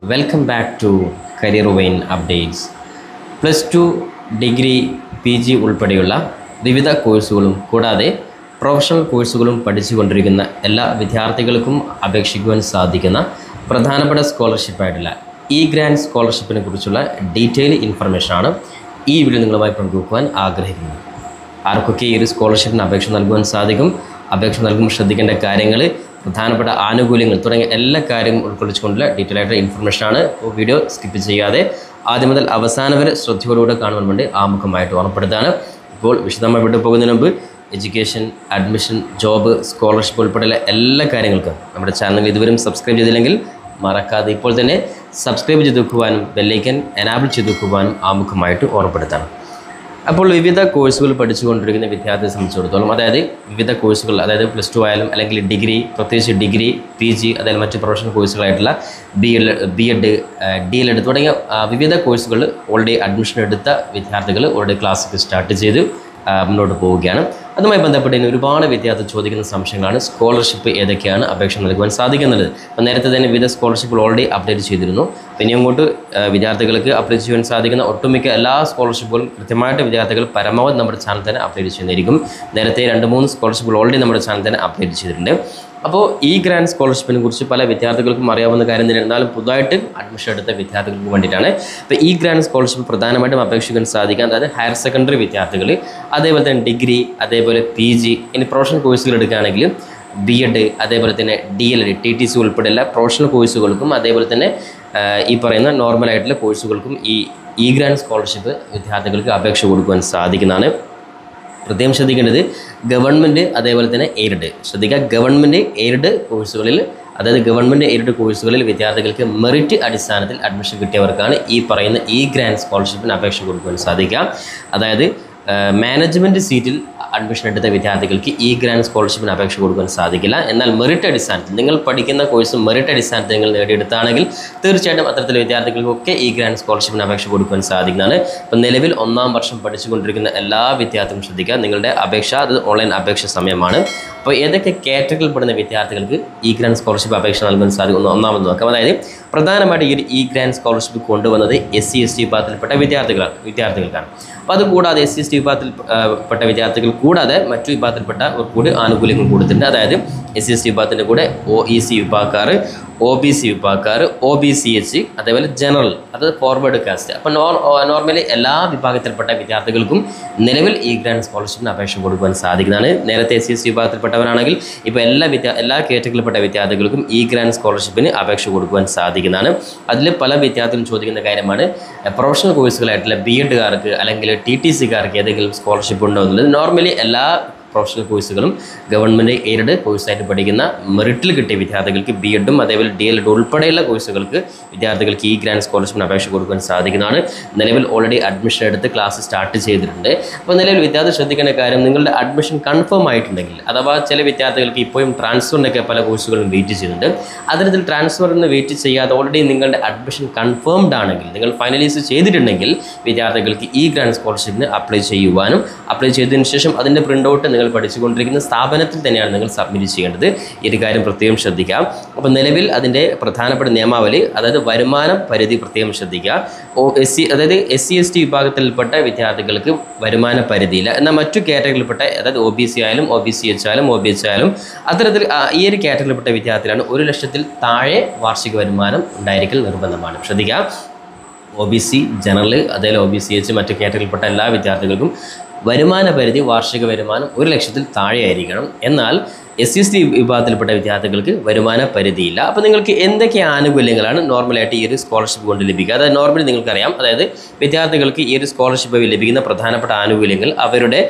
welcome back to career wine updates plus two degree P G ഉൾപ്പെടെയുള്ള വിവിധ കോഴ്സുകളും കൂടാതെ പ്രൊഫഷണൽ കോഴ്സുകളും പഠിച്ചുകൊണ്ടിരിക്കുന്ന എല്ലാ വിദ്യാർത്ഥികൾക്കും അപേക്ഷിക്കുവാൻ സാധിക്കുന്ന പ്രധാനപ്പെട്ട സ്കോളർഷിപ്പായിട്ടുള്ള ഇ ഗ്രാൻഡ് സ്കോളർഷിപ്പിനെ കുറിച്ചുള്ള ഡീറ്റെയിൽ ഇൻഫർമേഷനാണ് ഈ വീഡിയോ നിങ്ങളുമായി പങ്കുവെക്കുവാൻ ആഗ്രഹിക്കുന്നത് ആർക്കൊക്കെ ഈ ഒരു സ്കോളർഷിപ്പിന് അപേക്ഷ നൽകുവാൻ സാധിക്കും അപേക്ഷ നൽകുമ്പോൾ ശ്രദ്ധിക്കേണ്ട കാര്യങ്ങൾ പ്രധാനപ്പെട്ട ആനുകൂല്യങ്ങൾ തുടങ്ങിയ എല്ലാ കാര്യങ്ങളും ഉൾക്കൊള്ളിച്ചുകൊണ്ടുള്ള ഡീറ്റെയിൽ ആയിട്ടുള്ള ഇൻഫർമേഷനാണ് അപ്പോൾ വീഡിയോ സ്കിപ്പ് ചെയ്യാതെ ആദ്യം മുതൽ അവസാനം വരെ ശ്രദ്ധയോടുകൂടെ കാണുവാൻ വേണ്ടി ആമുഖമായിട്ട് ഓർമ്മപ്പെടുത്താണ് ഇപ്പോൾ വിശദമായി വിട്ടു പോകുന്നതിന് മുമ്പ് എഡ്യൂക്കേഷൻ അഡ്മിഷൻ ജോബ് സ്കോളർഷിപ്പ് ഉൾപ്പെടെയുള്ള എല്ലാ കാര്യങ്ങൾക്കും നമ്മുടെ ചാനൽ ഇതുവരെയും സബ്സ്ക്രൈബ് ചെയ്തില്ലെങ്കിൽ മറക്കാതെ ഇപ്പോൾ തന്നെ സബ്സ്ക്രൈബ് ചെയ്ത് വെക്കുവാനും ബെല്ലൈക്കൻ എനാബിൾ ചെയ്ത് വെക്കുവാനും ആമുഖമായിട്ട് ഓർമ്മപ്പെടുത്താണ് അപ്പോൾ വിവിധ കോഴ്സുകൾ പഠിച്ചുകൊണ്ടിരിക്കുന്ന വിദ്യാർത്ഥിയെ സംബന്ധിച്ചിടത്തോളം അതായത് വിവിധ കോഴ്സുകൾ അതായത് പ്ലസ് ടു ആയാലും അല്ലെങ്കിൽ ഡിഗ്രി പ്രത്യേകിച്ച് ഡിഗ്രി പി ജി അതായത് മറ്റ് പ്രൊഫഷണൽ കോഴ്സുകളായിട്ടുള്ള B L B Ed D L Ed തുടങ്ങിയ ആ, വിവിധ കോഴ്സുകൾ ഓൾറെഡി അഡ്മിഷൻ എടുത്ത വിദ്യാർത്ഥികൾ ഓൾറെഡി ക്ലാസ്സൊക്കെ സ്റ്റാർട്ട് ചെയ്ത് ആ, മുന്നോട്ട് പോവുകയാണ് അതുമായി ബന്ധപ്പെട്ട് ഇനി ഒരുപാട് വിദ്യാർത്ഥി ചോദിക്കുന്ന സംശയങ്ങളാണ് സ്കോളർഷിപ്പ് ഏതൊക്കെയാണ് അപേക്ഷ നൽകുവാൻ സാധിക്കുന്നത് അപ്പോൾ നേരത്തെ തന്നെ വിവിധ സ്കോളർഷിപ്പുകൾ ഓൾറെഡി അപ്ഡേറ്റ് ചെയ്തിരുന്നു അപ്പോൾ ഇനി അങ്ങോട്ട് ആ, വിദ്യാർത്ഥികൾക്ക് അപ്ഡേറ്റ് ചെയ്യാൻ സാധിക്കുന്ന ഒട്ടുമിക്ക എല്ലാ സ്കോളർഷിപ്പുകളും കൃത്യമായിട്ട് വിദ്യാർത്ഥികൾ പരമാവധി നമ്മുടെ ചാനൽ തന്നെ അപ്ഡേറ്റ് ചെയ്യുന്നതായിരിക്കും നേരത്തെ രണ്ട് മൂന്ന് സ്കോളർഷിപ്പുകൾ ഓൾറെഡി നമ്മുടെ ചാനൽ തന്നെ അപ്ഡേറ്റ് ചെയ്തിട്ടുണ്ട് അപ്പോൾ ഈ ഗ്രാൻഡ് സ്കോളർഷിപ്പിനെ കുറിച്ച് പല വിദ്യാർത്ഥികൾക്കും അറിയാവുന്ന കാര്യം തന്നെ എന്നാലും പുതുതായിട്ട് അഡ്മിഷൻ എടുത്ത വിദ്യാർത്ഥികൾക്ക് വേണ്ടിയിട്ടാണ് അപ്പോൾ ഈ ഗ്രാൻഡ് സ്കോളർഷിപ്പ് പ്രധാനമായിട്ടും അപേക്ഷിക്കാൻ സാധിക്കാൻ അതായത് ഹയർ സെക്കൻഡറി വിദ്യാർത്ഥികൾ അതേപോലെ തന്നെ ഡിഗ്രി അതേപോലെ പി ജി ഇനി പ്രൊഫഷണൽ കോഴ്സുകൾ എടുക്കുകയാണെങ്കിൽ ബി എഡ് അതേപോലെ തന്നെ D L Ed T T C ഉൾപ്പെടെയുള്ള പ്രൊഫഷണൽ കോഴ്സുകൾക്കും അതേപോലെ തന്നെ ആ, ഈ പറയുന്ന നോർമൽ ആയിട്ടുള്ള കോഴ്സുകൾക്കും ഈ ഇ ഗ്രാൻഡ് സ്കോളർഷിപ്പ് വിദ്യാർത്ഥികൾക്ക് അപേക്ഷ കൊടുക്കുവാൻ സാധിക്കുന്നതാണ് പ്രത്യേകം ശ്രദ്ധിക്കേണ്ടത് ഗവൺമെൻറ് അതേപോലെ തന്നെ എയ്ഡ് ശ്രദ്ധിക്കുക ഗവൺമെൻറ് എയ്ഡ് കോഴ്സുകളിൽ അതായത് ഗവൺമെൻറ് എയ്ഡ് കോഴ്സുകളിൽ വിദ്യാർത്ഥികൾക്ക് മെറിറ്റ് അടിസ്ഥാനത്തിൽ അഡ്മിഷൻ കിട്ടിയവർക്കാണ് ഈ പറയുന്ന ഈ ഗ്രാൻഡ് സ്കോളർഷിപ്പിന് അപേക്ഷ കൊടുക്കുവാൻ സാധിക്കുക അതായത് മാനേജ്മെൻറ്റ് സീറ്റിൽ അഡ്മിഷൻ എടുത്ത വിദ്യാർത്ഥികൾക്ക് ഈ ഗ്രാൻഡ് സ്കോളർഷിപ്പിന് അപേക്ഷ കൊടുക്കാൻ സാധിക്കില്ല എന്നാൽ മെറിറ്റ് അടിസ്ഥാനത്തിൽ നിങ്ങൾ പഠിക്കുന്ന കോഴ്സ് മെറിറ്റ് അടിസ്ഥാനത്തിൽ നിങ്ങൾ നേടിയെടുത്താണെങ്കിൽ തീർച്ചയായിട്ടും അത്തരത്തിലെ വിദ്യാർത്ഥികൾക്കൊക്കെ ഈ ഗ്രാൻഡ് സ്കോളർഷിപ്പിന് അപേക്ഷ കൊടുക്കാൻ സാധിക്കുന്നതാണ് ഇപ്പം നിലവിൽ ഒന്നാം വർഷം പഠിച്ചുകൊണ്ടിരിക്കുന്ന എല്ലാ വിദ്യാർത്ഥികളും ശ്രദ്ധിക്കുക നിങ്ങളുടെ അപേക്ഷ അത് ഓൺലൈൻ അപേക്ഷ സമയമാണ് അപ്പോൾ ഏതൊക്കെ കാറ്റഗറിയിൽ പെടുന്ന വിദ്യാർത്ഥികൾക്ക് ഈ ഗ്രാൻഡ് സ്കോളർഷിപ്പ് അപേക്ഷ നൽകാൻ സാധിക്കും ഒന്നാമത് നോക്കാം അതായത് പ്രധാനമായിട്ട് ഈ ഒരു ഈ ഗ്രാൻഡ് സ്കോളർഷിപ്പ് കൊണ്ടുവന്നത് എസ് സി എസ് ടി വിഭാഗത്തിൽപ്പെട്ട വിദ്യാർത്ഥികളാണ് വിദ്യാർത്ഥികൾക്കാണ് അപ്പോൾ അത് കൂടാതെ എസ് സി എസ് ടി വിഭാഗത്തിൽ ആ, പെട്ട വിദ്യാർത്ഥികൾ കൂടാതെ മറ്റു വിഭാഗത്തിൽപ്പെട്ട കൂടി ആനുകൂല്യങ്ങൾ കൊടുത്തിട്ടുണ്ട് അതായത് എസ് സി എസ് ടി വിഭാഗത്തിൻ്റെ കൂടെ ഒ ഇ സി വിഭാഗക്കാർ ഒ ബി സി വിഭാഗക്കാർ ഒ ബി സി എച്ച് അതേപോലെ ജനറൽ അത് ഫോർവേഡ് കാസ്റ്റ് അപ്പോൾ നോർ നോർമലി എല്ലാ വിഭാഗത്തിൽപ്പെട്ട വിദ്യാർത്ഥികൾക്കും നിലവിൽ ഈ ഗ്രാൻഡ് സ്കോളർഷിപ്പിന് അപേക്ഷ കൊടുക്കുവാൻ സാധിക്കുന്നതാണ് നേരത്തെ എസ് സി എസ് വിഭാഗത്തിൽപ്പെട്ടവരാണെങ്കിൽ ഇപ്പോൾ എല്ലാ വിദ്യാ എല്ലാ കാറ്റഗറിയിൽപ്പെട്ട വിദ്യാർത്ഥികൾക്കും ഈ ഗ്രാൻഡ് സ്കോളർഷിപ്പിന് അപേക്ഷ കൊടുക്കുവാൻ സാധിക്കുന്നതാണ് അതിൽ പല വിദ്യാർത്ഥികളും ചോദിക്കുന്ന കാര്യമാണ് എഹ്, പ്രൊഫഷണൽ കോഴ്സുകളായിട്ടുള്ള ബി എഡുകാർക്ക് അല്ലെങ്കിൽ ടി ടി സിക്കാർക്ക് ഏതെങ്കിലും സ്കോളർഷിപ്പ് ഉണ്ടോ എന്നുള്ളത് നോർമലി എല്ലാ പ്രൊഫഷണൽ കോഴ്സുകളും ഗവൺമെൻറ് എയ്ഡഡ് കോഴ്സായിട്ട് പഠിക്കുന്ന മെറിറ്റിൽ കിട്ടിയ വിദ്യാർത്ഥികൾക്ക് ബി എഡും അതേപോലെ ഡി എൽ എഡ് ഉൾപ്പെടെയുള്ള കോഴ്സുകൾക്ക് വിദ്യാർത്ഥികൾക്ക് ഈ ഗ്രാൻഡ് സ്കോളർഷിപ്പിന് അപേക്ഷ കൊടുക്കാൻ സാധിക്കുന്നതാണ് നിലവിൽ ഓൾറെഡി അഡ്മിഷൻ എടുത്ത് ക്ലാസ് സ്റ്റാർട്ട് ചെയ്തിട്ടുണ്ട് അപ്പോൾ നിലവിൽ വിദ്യാർത്ഥി ശ്രദ്ധിക്കേണ്ട കാര്യം നിങ്ങളുടെ അഡ്മിഷൻ കൺഫേം ആയിട്ടുണ്ടെങ്കിൽ അഥവാ ചില വിദ്യാർത്ഥികൾക്ക് ഇപ്പോഴും ട്രാൻസ്ഫറിനൊക്കെ പല കോഴ്സുകളും വെയിറ്റ് ചെയ്യുന്നുണ്ട് അത്തരത്തിൽ ട്രാൻസ്ഫറിന് വെയിറ്റ് ചെയ്യാതെ ഓൾറെഡി നിങ്ങളുടെ അഡ്മിഷൻ കൺഫേംഡ് ആണെങ്കിൽ നിങ്ങൾ ഫൈനലൈസ് ചെയ്തിട്ടുണ്ടെങ്കിൽ വിദ്യാർത്ഥികൾക്ക് ഈ ഗ്രാൻഡ് സ്കോളർഷിപ്പിന് അപ്ലൈ ചെയ്യുവാനും അപ്ലൈ ചെയ്തതിന് ശേഷം അതിൻ്റെ പ്രിൻ്റ് ഔട്ട് നിങ്ങൾ പഠിച്ചുകൊണ്ടിരിക്കുന്ന സ്ഥാപനത്തിൽ തന്നെയാണ് നിങ്ങൾ സബ്മിറ്റ് ചെയ്യേണ്ടത് ഈ ഒരു കാര്യം പ്രത്യേകം ശ്രദ്ധിക്കാം അപ്പോൾ നിലവിൽ അതിൻ്റെ പ്രധാനപ്പെട്ട നിയമാവലി അതായത് വരുമാന പരിധി പ്രത്യേകം ശ്രദ്ധിക്കുക ഓ എസ് സി അതായത് എസ് സി എസ് ടി വിഭാഗത്തിൽപ്പെട്ട വിദ്യാർത്ഥികൾക്ക് വരുമാന പരിധിയില്ല എന്നാൽ മറ്റു കാറ്റഗറിയിൽപ്പെട്ട അതായത് ഒ ബി സി ആയാലും ഒ ബി സി എച്ച് ആയാലും ഒ ബി എച്ച് ആയാലും അത്തരത്തിൽ ആ, ഈ ഒരു കാറ്റഗറിയിൽപ്പെട്ട വിദ്യാർത്ഥികളാണ് ഒരു ലക്ഷത്തിൽ താഴെ വാർഷിക വരുമാനം ഉണ്ടായിരിക്കൽ നിർബന്ധമാണ് ശ്രദ്ധിക്കുക ഒ ബി സി ജനറൽ അതേപോലെ ഒ ബി സി എച്ച് മറ്റു കാറ്റഗറിയിൽപ്പെട്ട എല്ലാ വിദ്യാർത്ഥികൾക്കും വരുമാന പരിധി വാർഷിക വരുമാനം ഒരു ലക്ഷത്തിൽ താഴെയായിരിക്കണം എന്നാൽ എസ് സി എസ് ടി വിഭാഗത്തിൽപ്പെട്ട വിദ്യാർത്ഥികൾക്ക് വരുമാന പരിധിയില്ല അപ്പോൾ നിങ്ങൾക്ക് എന്തൊക്കെ ആനുകൂല്യങ്ങളാണ് നോർമലായിട്ട് ഈ ഒരു സ്കോളർഷിപ്പ് കൊണ്ട് ലഭിക്കുക അതായത് നോർമലി നിങ്ങൾക്കറിയാം അതായത് വിദ്യാർത്ഥികൾക്ക് ഈ ഒരു സ്കോളർഷിപ്പ് ലഭിക്കുന്ന പ്രധാനപ്പെട്ട ആനുകൂല്യങ്ങൾ അവരുടെ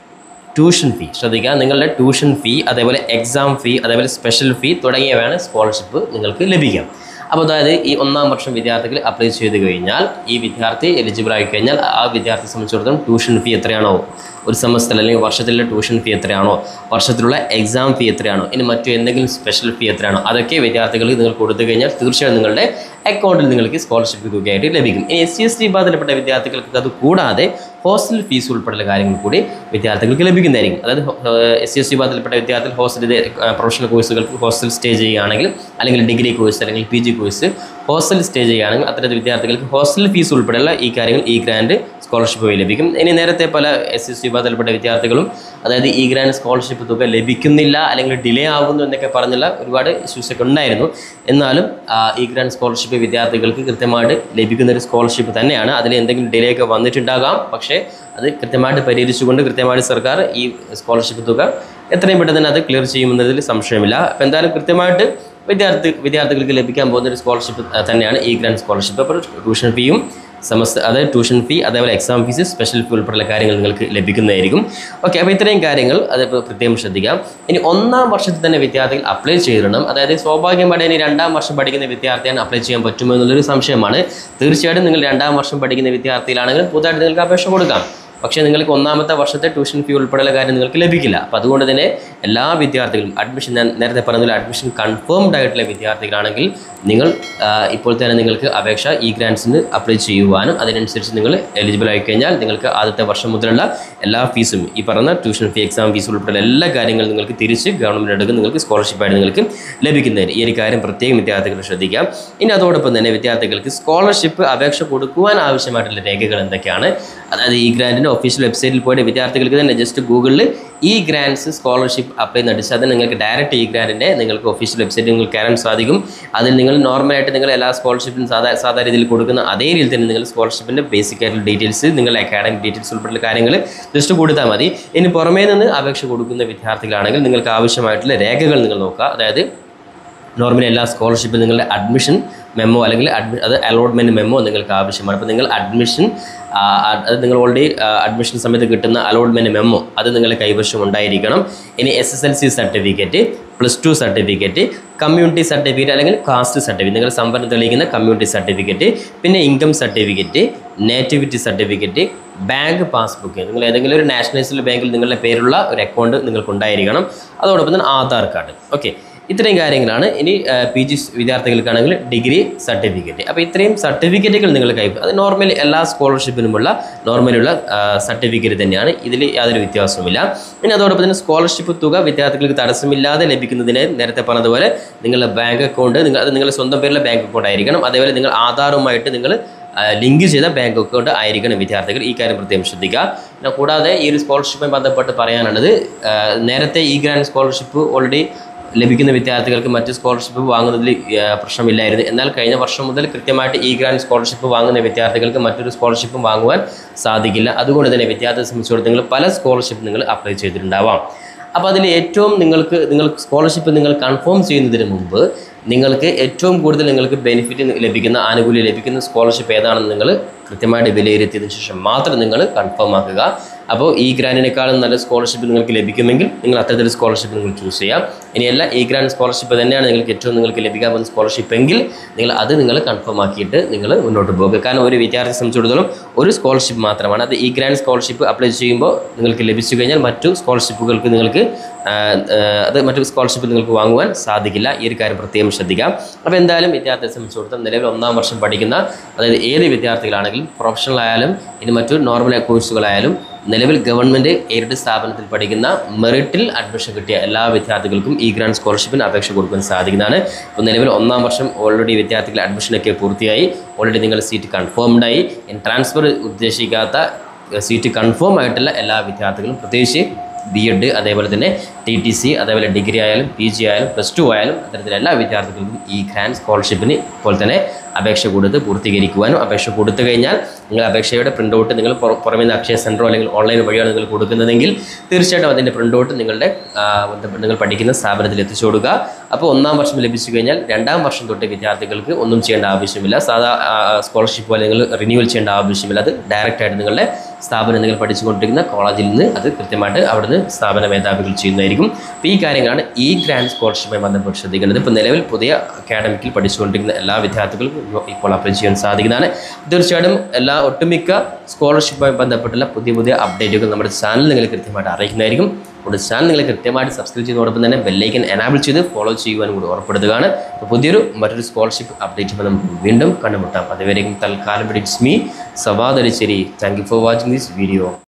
ട്യൂഷൻ ഫീ ശ്രദ്ധിക്കുക നിങ്ങളുടെ ട്യൂഷൻ ഫീ അതേപോലെ എക്സാം ഫീ അതേപോലെ സ്പെഷ്യൽ ഫീ തുടങ്ങിയവയാണ് സ്കോളർഷിപ്പ് നിങ്ങൾക്ക് ലഭിക്കുക അപ്പോൾ അതായത് ഈ ഒന്നാം വർഷം വിദ്യാർത്ഥികൾ അപ്ലൈ ചെയ്ത് കഴിഞ്ഞാൽ ഈ വിദ്യാർത്ഥി എലിജിബിൾ ആയി കഴിഞ്ഞാൽ ആ വിദ്യാർത്ഥിയെ സംബന്ധിച്ചിടത്തോളം ട്യൂഷൻ ഫീ എത്രയാണോ ഒരു സെമസ്റ്റർ അല്ലെങ്കിൽ വർഷത്തിലുള്ള ട്യൂഷൻ ഫീ എത്രയാണോ വർഷത്തിലുള്ള എക്സാം ഫീ എത്രയാണോ ഇനി മറ്റു എന്തെങ്കിലും സ്പെഷ്യൽ ഫീ എത്രയാണോ അതൊക്കെ വിദ്യാർത്ഥികൾക്ക് നിങ്ങൾ കൊടുത്തു കഴിഞ്ഞാൽ തീർച്ചയായും നിങ്ങളുടെ അക്കൗണ്ടിൽ നിങ്ങൾക്ക് സ്കോളർഷിപ്പ് തുകയായിട്ട് ലഭിക്കും ഇനി എസ് സി എസ് ടി വിഭാഗത്തിൽപ്പെട്ട വിദ്യാർത്ഥികൾക്ക് അത് കൂടാതെ ഹോസ്റ്റൽ ഫീസ് ഉൾപ്പെടെയുള്ള കാര്യങ്ങൾ കൂടി വിദ്യാർത്ഥികൾക്ക് ലഭിക്കുന്നതായിരിക്കും അതായത് എസ് സി എസ് ടി വിഭാഗത്തിൽപ്പെട്ട വിദ്യാർത്ഥികൾ ഹോസ്റ്റൽ പ്രൊഫഷണൽ കോഴ്സുകൾക്ക് ഹോസ്റ്റൽ സ്റ്റേ ചെയ്യുകയാണെങ്കിൽ അല്ലെങ്കിൽ ഡിഗ്രി കോഴ്സ് അല്ലെങ്കിൽ P G course hostel stay ചെയ്യുകയാണെങ്കിൽ അത്തരത്തിൽ വിദ്യാർത്ഥികൾക്ക് ഹോസ്റ്റൽ ഫീസ് ഉൾപ്പെടെയുള്ള ഈ കാര്യങ്ങൾ ഈ ഗ്രാൻഡ് സ്കോളർഷിപ്പ് വഴി ലഭിക്കും ഇനി നേരത്തെ പല എസ് എസ് വിഭാഗത്തിൽപ്പെട്ട വിദ്യാർത്ഥികളും അതായത് ഈ ഗ്രാൻഡ് സ്കോളർഷിപ്പ് തുക ലഭിക്കുന്നില്ല അല്ലെങ്കിൽ ഡിലേ ആകുന്നു എന്നൊക്കെ പറഞ്ഞുള്ള ഒരുപാട് ഇഷ്യൂസ് ഒക്കെ ഉണ്ടായിരുന്നു എന്നാലും ആ, ഈ ഗ്രാൻഡ് സ്കോളർഷിപ്പ് വിദ്യാർത്ഥികൾക്ക് കൃത്യമായിട്ട് ലഭിക്കുന്ന ഒരു സ്കോളർഷിപ്പ് തന്നെയാണ് അതിൽ എന്തെങ്കിലും ഡിലേ ഒക്കെ വന്നിട്ടുണ്ടാകാം പക്ഷേ അത് കൃത്യമായിട്ട് പരിഹരിച്ചുകൊണ്ട് കൃത്യമായിട്ട് സർക്കാർ ഈ സ്കോളർഷിപ്പ് തുക എത്രയും പെട്ടെന്ന് തന്നെ അത് ക്ലിയർ ചെയ്യുമെന്നതിൽ സംശയമില്ല അപ്പോൾ എന്തായാലും കൃത്യമായിട്ട് വിദ്യാർത്ഥി വിദ്യാർത്ഥികൾക്ക് ലഭിക്കാൻ പോകുന്ന ഒരു സ്കോളർഷിപ്പ് തന്നെയാണ് ഈ ഗ്രാൻഡ് സ്കോളർഷിപ്പ് അപ്പോൾ ട്യൂഷൻ ഫീയും സമസ്ത അതായത് ട്യൂഷൻ ഫീ അതേപോലെ എക്സാം ഫീസ് സ്പെഷ്യൽ ഫീ ഉൾപ്പെടെയുള്ള കാര്യങ്ങൾ നിങ്ങൾക്ക് ലഭിക്കുന്നതായിരിക്കും ഓക്കെ അപ്പോൾ ഇത്രയും കാര്യങ്ങൾ അത് ഇപ്പോൾ പ്രത്യേകം ശ്രദ്ധിക്കാം ഇനി ഒന്നാം വർഷത്തിൽ തന്നെ വിദ്യാർത്ഥികൾ അപ്ലൈ ചെയ്തിടണം അതായത് സ്വാഭാവികമായിട്ട് ഇനി രണ്ടാം വർഷം പഠിക്കുന്ന വിദ്യാർത്ഥിയാണ് അപ്ലൈ ചെയ്യാൻ പറ്റുമോ എന്നുള്ളൊരു സംശയമാണ് തീർച്ചയായിട്ടും നിങ്ങൾ രണ്ടാം വർഷം പഠിക്കുന്ന വിദ്യാർത്ഥിയിലാണെങ്കിൽ പുതുതായിട്ട് നിങ്ങൾക്ക് അപേക്ഷ കൊടുക്കാം പക്ഷേ നിങ്ങൾക്ക് ഒന്നാമത്തെ വർഷത്തെ ട്യൂഷൻ ഫീ ഉൾപ്പെടെയുള്ള കാര്യം നിങ്ങൾക്ക് ലഭിക്കില്ല അപ്പോൾ അതുകൊണ്ട് തന്നെ എല്ലാ വിദ്യാർത്ഥികളും അഡ്മിഷൻ ഞാൻ നേരത്തെ പറഞ്ഞതിൽ അഡ്മിഷൻ കൺഫേംഡ് ആയിട്ടുള്ള വിദ്യാർത്ഥികളാണെങ്കിൽ നിങ്ങൾ ആ, ഇപ്പോൾ തന്നെ നിങ്ങൾക്ക് അപേക്ഷ ഇ ഗ്രാൻസിന് അപ്ലൈ ചെയ്യുവാനും അതിനനുസരിച്ച് നിങ്ങൾ എലിജിബിൾ ആയി കഴിഞ്ഞാൽ നിങ്ങൾക്ക് ആദ്യത്തെ വർഷം മുതലുള്ള എല്ലാ ഫീസും ഈ പറഞ്ഞ ട്യൂഷൻ ഫീ എക്സാം ഫീസ് ഉൾപ്പെടെ എല്ലാ കാര്യങ്ങളും നിങ്ങൾക്ക് തിരിച്ച് ഗവൺമെൻറ് എടുക്കും നിങ്ങൾക്ക് സ്കോളർഷിപ്പായിട്ട് നിങ്ങൾക്ക് ലഭിക്കുന്നതിന് ഈ ഒരു കാര്യം പ്രത്യേകം വിദ്യാർത്ഥികൾ ശ്രദ്ധിക്കാം ഇനി അതോടൊപ്പം തന്നെ വിദ്യാർത്ഥികൾക്ക് സ്കോളർഷിപ്പ് അപേക്ഷ കൊടുക്കുവാൻ ആവശ്യമായിട്ടുള്ള രേഖകൾ എന്തൊക്കെയാണ് അതായത് ഈ ഗ്രാൻഡിൻ്റെ ഒഫീഷ്യൽ വെബ്സൈറ്റിൽ പോയിട്ട് വിദ്യാർത്ഥികൾക്ക് തന്നെ ജസ്റ്റ് ഗൂഗിളിൽ ഈ ഗ്രാൻഡ്സ് സ്കോളർഷിപ്പ് അപ്ലൈ നടിച്ചാൽ അത് നിങ്ങൾക്ക് ഡയറക്റ്റ് ഈ ഗ്രാൻഡിൻ്റെ നിങ്ങൾക്ക് ഒഫീഷ്യൽ വെബ്സൈറ്റിൽ നിങ്ങൾക്ക് കയറാൻ സാധിക്കും അതിൽ നിങ്ങൾ നോർമലായിട്ട് നിങ്ങൾ എല്ലാ സ്കോളർഷിപ്പിനും സാധാ സാധാരണ രീതിയിൽ കൊടുക്കുന്ന അതേ രീതിയിൽ തന്നെ നിങ്ങൾ സ്കോളർഷിപ്പിൻ്റെ ബേസിക് ആയിട്ടുള്ള ഡീറ്റെയിൽസ് നിങ്ങൾ അക്കാഡമിക് ഡീറ്റെയിൽസ് ഉൾപ്പെടെയുള്ള കാര്യങ്ങൾ ജസ്റ്റ് കൊടുത്താൽ മതി ഇനി പുറമേ നിന്ന് അപേക്ഷ കൊടുക്കുന്ന വിദ്യാർത്ഥികളാണെങ്കിൽ നിങ്ങൾക്ക് ആവശ്യമായിട്ടുള്ള രേഖകൾ നിങ്ങൾ നോക്കുക അതായത് നോർമലി എല്ലാ സ്കോളർഷിപ്പിൽ നിങ്ങളുടെ അഡ്മിഷൻ മെമ്മോ അല്ലെങ്കിൽ അഡ്മി അത് അലോട്ട്മെൻറ്റ് മെമ്മോ നിങ്ങൾക്ക് ആവശ്യമാണ് അപ്പോൾ നിങ്ങൾ അഡ്മിഷൻ ആ, അത് നിങ്ങൾ ഓൾറെഡി അഡ്മിഷൻ സമയത്ത് കിട്ടുന്ന അലോട്ട്മെൻറ്റ് മെമ്മോ അത് നിങ്ങളുടെ കൈവശം ഉണ്ടായിരിക്കണം ഇനി S S L C certificate plus two certificate community certificate അല്ലെങ്കിൽ കാസ്റ്റ് സർട്ടിഫിക്കറ്റ് നിങ്ങൾ സംവരണം തെളിയിക്കുന്ന കമ്മ്യൂണിറ്റി സർട്ടിഫിക്കറ്റ് പിന്നെ income certificate nativity certificate bank passbook നിങ്ങൾ ഏതെങ്കിലും ഒരു നാഷണലൈസ്ഡ് ബാങ്കിൽ നിങ്ങളുടെ പേരുള്ള ഒരു അക്കൗണ്ട് നിങ്ങൾക്ക് ഉണ്ടായിരിക്കണം അതോടൊപ്പം തന്നെ ആധാർ കാർഡ് ഓക്കെ ഇത്രയും കാര്യങ്ങളാണ് ഇനി പി ജി വിദ്യാർത്ഥികൾക്കാണെങ്കിൽ ഡിഗ്രി സർട്ടിഫിക്കറ്റ് അപ്പോൾ ഇത്രയും സർട്ടിഫിക്കറ്റുകൾ നിങ്ങൾ കൈ അത് നോർമലി എല്ലാ സ്കോളർഷിപ്പിനുമുള്ള നോർമലുള്ള സർട്ടിഫിക്കറ്റ് തന്നെയാണ് ഇതിൽ യാതൊരു വ്യത്യാസവുമില്ല ഇനി അതോടൊപ്പം തന്നെ സ്കോളർഷിപ്പ് തുക വിദ്യാർത്ഥികൾക്ക് തടസ്സമില്ലാതെ ലഭിക്കുന്നതിന് നേരത്തെ പറഞ്ഞതുപോലെ നിങ്ങളുടെ ബാങ്ക് അക്കൗണ്ട് നിങ്ങൾ അത് നിങ്ങളുടെ സ്വന്തം പേരിലെ ബാങ്ക് അക്കൗണ്ട് ആയിരിക്കണം അതേപോലെ നിങ്ങൾ ആധാറുമായിട്ട് നിങ്ങൾ ലിങ്ക് ചെയ്ത ബാങ്ക് അക്കൗണ്ട് ആയിരിക്കണം വിദ്യാർത്ഥികൾ ഈ കാര്യം പ്രത്യേകം ശ്രദ്ധിക്കുക പിന്നെ കൂടാതെ ഈ ഒരു സ്കോളർഷിപ്പുമായി ബന്ധപ്പെട്ട് പറയാനുള്ളത് ആ, നേരത്തെ ഈ ഗ്രാൻഡ് സ്കോളർഷിപ്പ് ഓൾറെഡി ലഭിക്കുന്ന വിദ്യാർത്ഥികൾക്ക് മറ്റ് സ്കോളർഷിപ്പ് വാങ്ങുന്നതിൽ ആ, പ്രശ്നമില്ലായിരുന്നു എന്നാൽ കഴിഞ്ഞ വർഷം മുതൽ കൃത്യമായിട്ട് ഈ ഗ്രാൻഡ് സ്കോളർഷിപ്പ് വാങ്ങുന്ന വിദ്യാർത്ഥികൾക്ക് മറ്റൊരു സ്കോളർഷിപ്പും വാങ്ങുവാൻ സാധിക്കില്ല അതുകൊണ്ട് തന്നെ വിദ്യാർത്ഥിയെ സംബന്ധിച്ചിടത്തോളം നിങ്ങൾ പല സ്കോളർഷിപ്പ് നിങ്ങൾ അപ്ലൈ ചെയ്തിട്ടുണ്ടാവാം അപ്പോൾ അതിൽ ഏറ്റവും നിങ്ങൾക്ക് നിങ്ങൾ സ്കോളർഷിപ്പ് നിങ്ങൾ കൺഫേം ചെയ്യുന്നതിന് മുമ്പ് നിങ്ങൾക്ക് ഏറ്റവും കൂടുതൽ നിങ്ങൾക്ക് ബെനിഫിറ്റ് ലഭിക്കുന്ന ആനുകൂല്യം ലഭിക്കുന്ന സ്കോളർഷിപ്പ് ഏതാണെന്ന് നിങ്ങൾ കൃത്യമായിട്ട് വിലയിരുത്തിയതിനു ശേഷം മാത്രം നിങ്ങൾ കൺഫേം ആക്കുക അപ്പോൾ ഈ ഗ്രാൻഡിനേക്കാളും നല്ല സ്കോളർഷിപ്പ് നിങ്ങൾക്ക് ലഭിക്കുമെങ്കിൽ നിങ്ങൾ അത്തരത്തിലുള്ള സ്കോളർഷിപ്പ് നിങ്ങൾ ചൂസ് ചെയ്യാം ഇനിയല്ല ഈ ഗ്രാൻഡ് സ്കോളർഷിപ്പ് തന്നെയാണ് നിങ്ങൾക്ക് ഏറ്റവും നിങ്ങൾക്ക് ലഭിക്കാൻ പോകുന്ന സ്കോളർഷിപ്പ് എങ്കിൽ നിങ്ങൾ അത് നിങ്ങൾ കൺഫേം ആക്കിയിട്ട് നിങ്ങൾ മുന്നോട്ട് പോകുക കാരണം ഒരു വിദ്യാർത്ഥിയെ സംബന്ധിച്ചിടത്തോളം ഒരു സ്കോളർഷിപ്പ് മാത്രമാണ് അത് ഈ ഗ്രാൻഡ് സ്കോളർഷിപ്പ് അപ്ലൈ ചെയ്യുമ്പോൾ നിങ്ങൾക്ക് ലഭിച്ചു കഴിഞ്ഞാൽ മറ്റു സ്കോളർഷിപ്പുകൾക്ക് നിങ്ങൾക്ക് ആ, ആ, അത് മറ്റു സ്കോളർഷിപ്പ് നിങ്ങൾക്ക് വാങ്ങുവാൻ സാധിക്കില്ല ഈ ഒരു കാര്യം പ്രത്യേകം ശ്രദ്ധിക്കാം അപ്പോൾ എന്തായാലും വിദ്യാർത്ഥിയെ സംബന്ധിച്ചിടത്തോളം നിലവിൽ ഒന്നാം വർഷം പഠിക്കുന്ന അതായത് ഏത് വിദ്യാർത്ഥികളാണെങ്കിലും പ്രൊഫഷണൽ ആയാലും ഇനി മറ്റു നോർമൽ കോഴ്സുകളായാലും നിലവിൽ ഗവൺമെൻറ് എയ്ഡഡ് സ്ഥാപനത്തിൽ പഠിക്കുന്ന മെറിറ്റിൽ അഡ്മിഷൻ കിട്ടിയ എല്ലാ വിദ്യാർത്ഥികൾക്കും ഈ ഗ്രാൻഡ് സ്കോളർഷിപ്പിന് അപേക്ഷ കൊടുക്കാൻ സാധിക്കുന്നതാണ് ഇപ്പോൾ നിലവിൽ ഒന്നാം വർഷം ഓൾറെഡി വിദ്യാർത്ഥികൾ അഡ്മിഷനൊക്കെ പൂർത്തിയായി ഓൾറെഡി നിങ്ങൾ സീറ്റ് കൺഫേംഡായി ഇനി ട്രാൻസ്ഫർ ഉദ്ദേശിക്കാത്ത സീറ്റ് കൺഫേം ആയിട്ടുള്ള എല്ലാ വിദ്യാർത്ഥികളും പ്രത്യേകിച്ച് ബി എഡ് അതേപോലെ തന്നെ ടി ടി സി അതേപോലെ ഡിഗ്രി ആയാലും പി ജി ആയാലും പ്ലസ് ടു ആയാലും അത്തരത്തിലുള്ള എല്ലാ വിദ്യാർത്ഥികൾക്കും ഈ ഗ്രാൻഡ് സ്കോളർഷിപ്പിന് ഇപ്പോൾ തന്നെ അപേക്ഷ കൊടുത്ത് പൂർത്തീകരിക്കുവാനും അപേക്ഷ കൊടുത്തു കഴിഞ്ഞാൽ നിങ്ങൾ അപേക്ഷയുടെ പ്രിൻ്റ് ഔട്ട് നിങ്ങൾ പുറ- പുറമേ നിന്ന് അക്ഷയ സെൻറ്ററോ അല്ലെങ്കിൽ ഓൺലൈൻ വഴിയാണ് നിങ്ങൾ കൊടുക്കുന്നതെങ്കിൽ തീർച്ചയായിട്ടും അതിൻ്റെ പ്രിൻ്റ് ഔട്ട് നിങ്ങളുടെ ആ, ബന്ധപ്പെട്ട നിങ്ങൾ പഠിക്കുന്ന സ്ഥാപനത്തിൽ എത്തിച്ചു കൊടുക്കുക അപ്പോൾ ഒന്നാം വർഷം ലഭിച്ചു കഴിഞ്ഞാൽ രണ്ടാം വർഷം തൊട്ട് വിദ്യാർത്ഥികൾക്ക് ഒന്നും ചെയ്യേണ്ട ആവശ്യമില്ല സാധാ സ്കോളർഷിപ്പ് പോലെ നിങ്ങൾ റിന്യൂവൽ ചെയ്യേണ്ട ആവശ്യമില്ല അത് ഡയറക്റ്റ് ആയിട്ട് നിങ്ങളുടെ സ്ഥാപനം നിങ്ങൾ പഠിച്ചുകൊണ്ടിരിക്കുന്ന കോളേജിൽ നിന്ന് അത് കൃത്യമായിട്ട് അവിടുന്ന് സ്ഥാപന മേധാവികൾ ചെയ്യുന്നതായിരിക്കും അപ്പോൾ ഈ കാര്യങ്ങളാണ് ഈ ഗ്രാൻഡ് സ്കോളർഷിപ്പുമായി ബന്ധപ്പെട്ട് ശ്രദ്ധിക്കേണ്ടത് ഇപ്പോൾ നിലവിൽ പുതിയ അക്കാഡമിക്കിൽ പഠിച്ചുകൊണ്ടിരിക്കുന്ന എല്ലാ വിദ്യാർത്ഥികൾക്കും ഇപ്പോൾ അപ്ലൈ ചെയ്യാൻ സാധിക്കുന്നതാണ് തീർച്ചയായിട്ടും എല്ലാ ഒട്ടുമിക്ക സ്കോളർഷിപ്പുമായി ബന്ധപ്പെട്ടുള്ള പുതിയ പുതിയ അപ്ഡേറ്റുകൾ നമ്മുടെ ചാനൽ നിങ്ങൾ കൃത്യമായിട്ട് അറിയിക്കുന്നതായിരിക്കും നമ്മുടെ ചാനൽ നിങ്ങൾ കൃത്യമായിട്ട് സബ്സ്ക്രൈബ് ചെയ്യുന്നതോടൊപ്പം തന്നെ ബെല്ലൈക്കൻ എനാബിൾ ചെയ്ത് ഫോളോ ചെയ്യുവാനും കൂടി ഉറപ്പെടുത്തുകയാണ് അപ്പോൾ പുതിയൊരു മറ്റൊരു സ്കോളർഷിപ്പ് അപ്ഡേറ്റ് നമുക്ക് വീണ്ടും കണ്ടുമുട്ടാം അതുവരെയും തൽക്കാലം ഇറ്റ്സ് മീ സവാദരിച്ചേരി thank you for watching this video